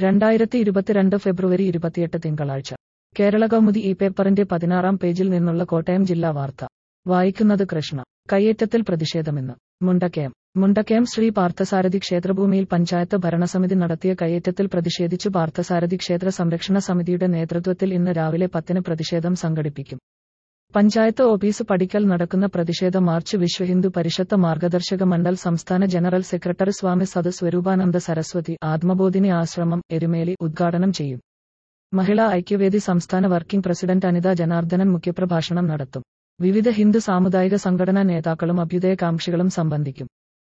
രണ്ടായിരത്തി ഇരുപത്തിരണ്ട് ഫെബ്രുവരി ഇരുപത്തിയെട്ട് തിങ്കളാഴ്ച കേരള കൗമുദി ഈ പേപ്പറിന്റെ പതിനാറാം പേജിൽ നിന്നുള്ള കോട്ടയം ജില്ലാ വാർത്ത വായിക്കുന്നത് കൃഷ്ണ കയ്യേറ്റത്തിൽ പ്രതിഷേധമെന്ന് മുണ്ടക്കയം മുണ്ടക്കയം ശ്രീ പാർത്ഥസാരഥി ക്ഷേത്രഭൂമിയിൽ പഞ്ചായത്ത് ഭരണസമിതി നടത്തിയ കയ്യേറ്റത്തിൽ പ്രതിഷേധിച്ചു പാർത്ഥസാരഥി ക്ഷേത്ര സംരക്ഷണ സമിതിയുടെ നേതൃത്വത്തിൽ ഇന്ന് രാവിലെ പത്തിന് പ്രതിഷേധം സംഘടിപ്പിക്കും പഞ്ചായത്ത് ഓഫീസ് പടിക്കൽ നടക്കുന്ന പ്രതിഷേധ മാർച്ച് വിശ്വ ഹിന്ദു പരിഷത്ത് മാർഗദർശക മണ്ഡൽ സംസ്ഥാന ജനറൽ സെക്രട്ടറി സ്വാമി സത് സ്വരൂപാനന്ദ സരസ്വതി ആത്മബോധിനി ആശ്രമം എരുമേലി ഉദ്ഘാടനം ചെയ്യും മഹിളാ ഐക്യവേദി സംസ്ഥാന വർക്കിംഗ് പ്രസിഡന്റ് അനിത ജനാർദ്ദനൻ മുഖ്യപ്രഭാഷണം നടത്തും വിവിധ ഹിന്ദു സാമുദായിക സംഘടനാ നേതാക്കളും അഭ്യുദയകാംക്ഷികളും സംബന്ധിക്കും